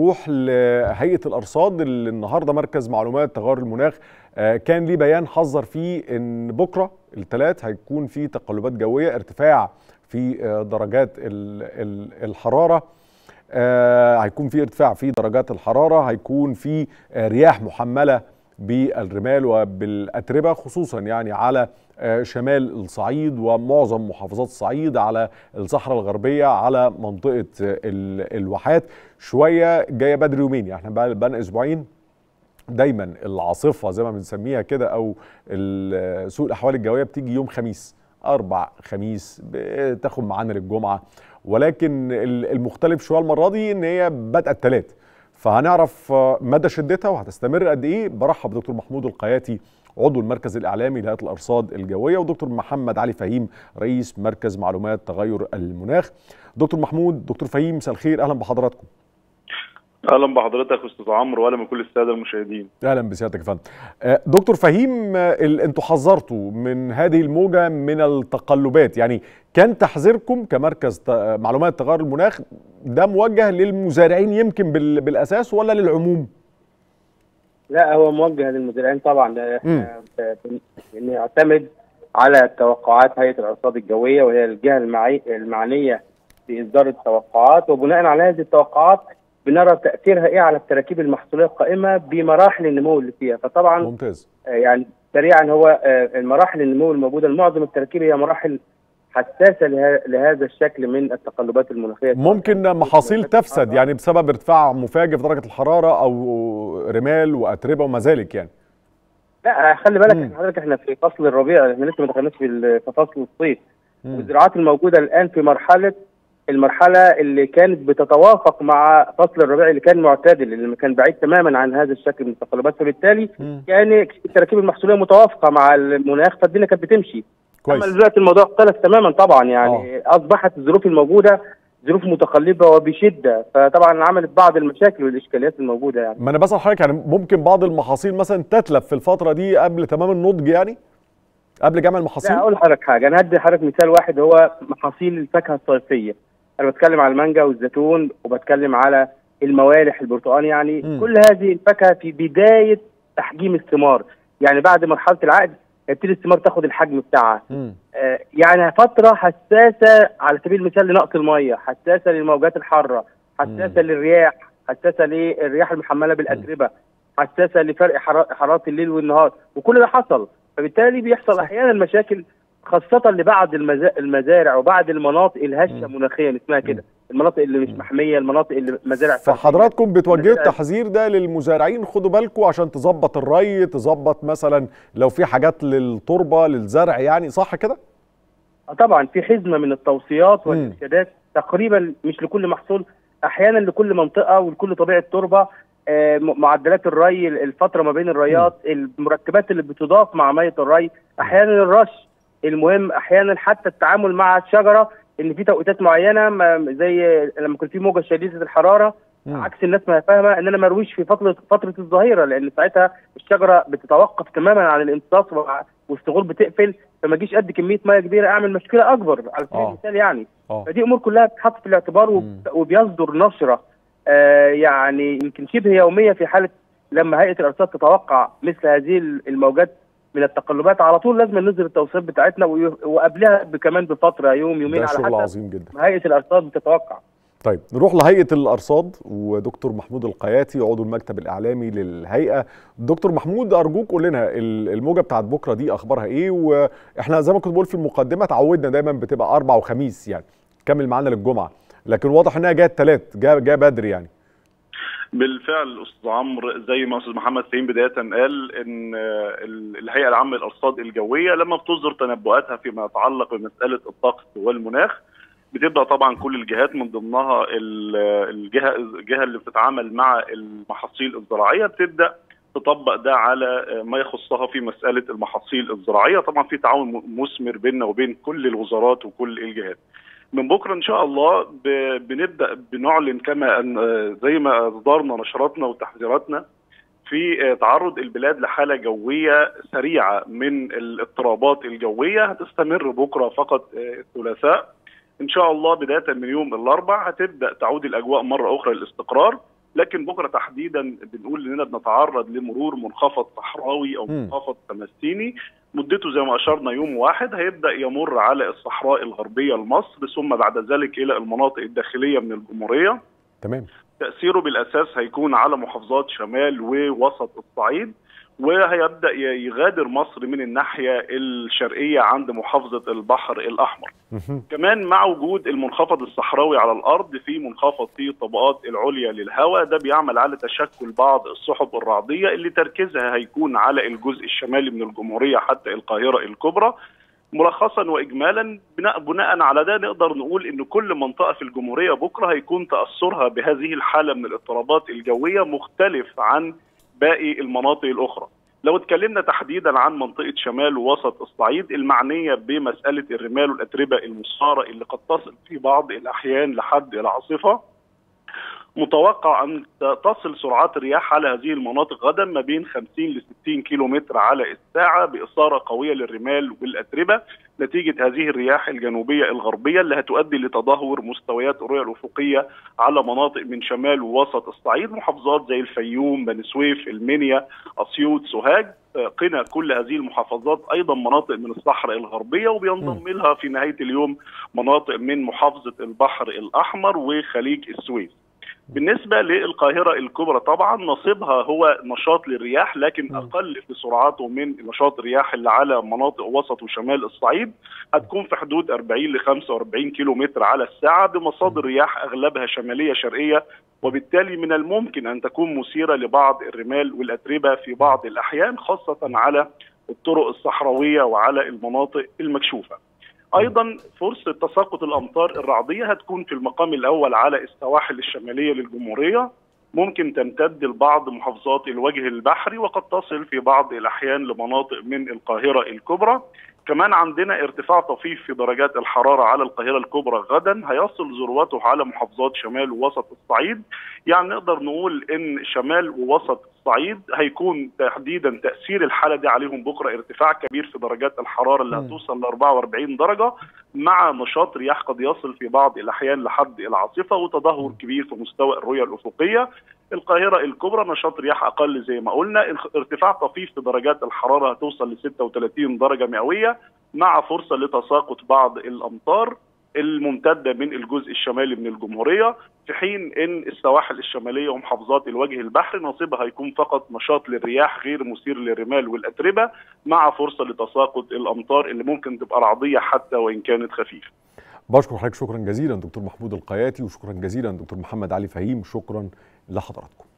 نروح لهيئه الارصاد اللي النهارده مركز معلومات تغير المناخ كان ليه بيان حذر فيه ان بكره الثلاث هيكون في تقلبات جويه ارتفاع في درجات الحراره هيكون في ارتفاع في درجات الحراره هيكون في رياح محمله بالرمال وبالاتربه خصوصا يعني على شمال الصعيد ومعظم محافظات الصعيد على الصحراء الغربيه على منطقه الواحات شويه جايه بدري يومين يعني احنا بقى اسبوعين دايما العاصفه زي ما بنسميها كده او سوء الاحوال الجويه بتيجي يوم خميس اربع خميس بتاخد معانا للجمعه ولكن المختلف شويه المره دي ان هي بدأ الثلاث فهنعرف مدى شدتها وهتستمر قد ايه برحب بدكتور محمود القياتي عضو المركز الاعلامي لهيئه الارصاد الجويه ودكتور محمد علي فهيم رئيس مركز معلومات تغير المناخ دكتور محمود دكتور فهيم مساء الخير اهلا بحضراتكم اهلا بحضرتك استاذ عمرو واهلا بكل الساده المشاهدين اهلا بسيادتك يا فندم دكتور فهيم انتوا حذرتوا من هذه الموجه من التقلبات يعني كان تحذيركم كمركز معلومات تغير المناخ ده موجه للمزارعين يمكن بالاساس ولا للعموم لا هو موجه للمزارعين طبعا احنا يعتمد على توقعات هيئه الارصاد الجويه وهي الجهه المعي... المعنيه باصدار التوقعات وبناء على هذه التوقعات بنرى تاثيرها ايه على التراكيب المحصوليه القائمه بمراحل النمو اللي فيها فطبعا ممتاز يعني سريعا هو المراحل النمو الموجوده معظم التراكيب هي مراحل حساسه لهذا الشكل من التقلبات المناخيه ممكن محاصيل تفسد يعني بسبب ارتفاع مفاجئ في درجه الحراره او رمال واتربه وما ذلك يعني لا خلي بالك حضرتك احنا في فصل الربيع احنا لسه ما دخلناش في فصل الصيف والزراعات الموجوده الان في مرحله المرحله اللي كانت بتتوافق مع فصل الربيع اللي كان معتدل اللي كان بعيد تماما عن هذا الشكل من التقلبات فبالتالي كان يعني التراكيب المحصوليه متوافقه مع المناخ فالدنيا كانت بتمشي كويس اما دلوقتي الموضوع اختلف تماما طبعا يعني أوه. اصبحت الظروف الموجوده ظروف متقلبه وبشده فطبعا عملت بعض المشاكل والاشكاليات الموجوده يعني ما انا بسال حضرتك يعني ممكن بعض المحاصيل مثلا تتلف في الفتره دي قبل تمام النضج يعني قبل جمع المحاصيل لا اقول لحضرتك حاجه انا هدي لحضرتك مثال واحد هو محاصيل الفاكهه الصيفيه انا بتكلم على المانجا والزيتون وبتكلم على الموالح البرتقال يعني م. كل هذه الفاكهه في بدايه تحجيم الثمار يعني بعد مرحله العقد يبتدي الثمار تاخد الحجم بتاعها آه يعني فتره حساسه على سبيل المثال لنقص الميه حساسه للموجات الحاره حساسه مم. للرياح حساسه للرياح المحمله بالاتربه حساسه لفرق حراره الليل والنهار وكل ده حصل فبالتالي بيحصل احيانا مشاكل خاصة لبعض المزارع وبعض المناطق الهشة مناخيا اسمها كده المناطق اللي مش محمية المناطق اللي مزارع فحضراتكم بتوجهوا التحذير ده للمزارعين خدوا بالكم عشان تظبط الري تظبط مثلا لو في حاجات للتربة للزرع يعني صح كده؟ طبعا في حزمة من التوصيات والإرشادات تقريبا مش لكل محصول أحيانا لكل منطقة ولكل طبيعة تربة آه معدلات الري الفترة ما بين الريات المركبات اللي بتضاف مع مية الري أحيانا الرش المهم احيانا حتى التعامل مع الشجره ان في توقيتات معينه زي لما يكون في موجه شديده الحراره مم. عكس الناس ما فاهمه ان انا ما ارويش في فتره فتره الظهيره لان ساعتها الشجره بتتوقف تماما عن الامتصاص والثغور بتقفل فما اجيش قد كميه ميه كبيره اعمل مشكله اكبر على سبيل المثال يعني أوه. فدي امور كلها بتتحط في الاعتبار مم. وبيصدر نشره آه يعني يمكن شبه يوميه في حاله لما هيئه الارصاد تتوقع مثل هذه الموجات من التقلبات على طول لازم ننزل التوصيات بتاعتنا وقبلها كمان بفتره يوم يومين ده على شغل عظيم جدا هيئه الارصاد بتتوقع طيب نروح لهيئه الارصاد ودكتور محمود القياتي عضو المكتب الاعلامي للهيئه دكتور محمود ارجوك قول لنا الموجه بتاعت بكره دي اخبارها ايه واحنا زي ما كنت بقول في المقدمه تعودنا دايما بتبقى اربع وخميس يعني كمل معانا للجمعه لكن واضح انها جايه الثلاث جايه جايه بدري يعني بالفعل استاذ عمرو زي ما استاذ محمد فهيم بدايه قال ان الهيئه العامه للارصاد الجويه لما بتصدر تنبؤاتها فيما يتعلق بمساله الطقس والمناخ بتبدا طبعا كل الجهات من ضمنها الجهه الجهه اللي بتتعامل مع المحاصيل الزراعيه بتبدا تطبق ده على ما يخصها في مساله المحاصيل الزراعيه طبعا في تعاون مثمر بيننا وبين كل الوزارات وكل الجهات من بكره ان شاء الله بنبدا بنعلن كما ان زي ما اصدرنا نشراتنا وتحذيراتنا في تعرض البلاد لحاله جويه سريعه من الاضطرابات الجويه هتستمر بكره فقط الثلاثاء ان شاء الله بدايه من يوم الاربع هتبدا تعود الاجواء مره اخرى للاستقرار لكن بكره تحديدا بنقول اننا بنتعرض لمرور منخفض صحراوي او مم. منخفض تمسيني مدته زي ما اشرنا يوم واحد هيبدا يمر على الصحراء الغربيه لمصر ثم بعد ذلك الى المناطق الداخليه من الجمهوريه تمام تأثيره بالأساس هيكون على محافظات شمال ووسط الصعيد وهيبدأ ي- يغادر مصر من الناحية الشرقية عند محافظة البحر الأحمر مهم. كمان مع وجود المنخفض الصحراوي على الأرض في منخفض في الطبقات العليا للهواء ده بيعمل على تشكل بعض السحب الرعدية اللي تركيزها هيكون على الجزء الشمالي من الجمهورية حتى القاهرة الكبرى ملخصا واجمالا بناء بناء على ده نقدر نقول ان كل منطقه في الجمهوريه بكره هيكون تاثرها بهذه الحاله من الاضطرابات الجويه مختلف عن باقي المناطق الاخرى. لو اتكلمنا تحديدا عن منطقه شمال ووسط الصعيد المعنيه بمساله الرمال والاتربه المصاره اللي قد تصل في بعض الاحيان لحد العاصفه متوقع ان تصل سرعات الرياح على هذه المناطق غدا ما بين 50 ل 60 كيلو متر على الساعه باثاره قويه للرمال والاتربه نتيجه هذه الرياح الجنوبيه الغربيه اللي هتؤدي لتدهور مستويات الرؤيه الافقيه على مناطق من شمال ووسط الصعيد محافظات زي الفيوم بني سويف المنيا اسيوط سوهاج قنا كل هذه المحافظات ايضا مناطق من الصحراء الغربيه وبينضم لها في نهايه اليوم مناطق من محافظه البحر الاحمر وخليج السويس بالنسبة للقاهرة الكبرى طبعا نصيبها هو نشاط للرياح لكن أقل في سرعاته من نشاط الرياح اللي على مناطق وسط وشمال الصعيد هتكون في حدود 40 ل 45 كيلو متر على الساعة بمصادر رياح أغلبها شمالية شرقية وبالتالي من الممكن أن تكون مثيرة لبعض الرمال والأتربة في بعض الأحيان خاصة على الطرق الصحراوية وعلى المناطق المكشوفة ايضا فرصه تساقط الامطار الرعديه هتكون في المقام الاول على السواحل الشماليه للجمهوريه ممكن تمتد لبعض محافظات الوجه البحري وقد تصل في بعض الاحيان لمناطق من القاهره الكبرى كمان عندنا ارتفاع طفيف في درجات الحراره على القاهره الكبرى غدا هيصل ذروته على محافظات شمال ووسط الصعيد يعني نقدر نقول ان شمال ووسط الصعيد هيكون تحديدا تاثير الحاله دي عليهم بكره ارتفاع كبير في درجات الحراره اللي هتوصل ل 44 درجه مع نشاط رياح قد يصل في بعض الاحيان لحد العاصفه وتدهور كبير في مستوى الرؤيه الافقيه القاهره الكبرى نشاط رياح اقل زي ما قلنا ارتفاع طفيف في درجات الحراره هتوصل ل 36 درجه مئويه مع فرصه لتساقط بعض الامطار الممتده من الجزء الشمالي من الجمهوريه في حين ان السواحل الشماليه ومحافظات الوجه البحري نصيبها هيكون فقط نشاط للرياح غير مثير للرمال والاتربه مع فرصه لتساقط الامطار اللي ممكن تبقى رعديه حتى وان كانت خفيفه. بشكر حضرتك شكرا جزيلا دكتور محمود القياتي وشكرا جزيلا دكتور محمد علي فهيم شكرا لحضراتكم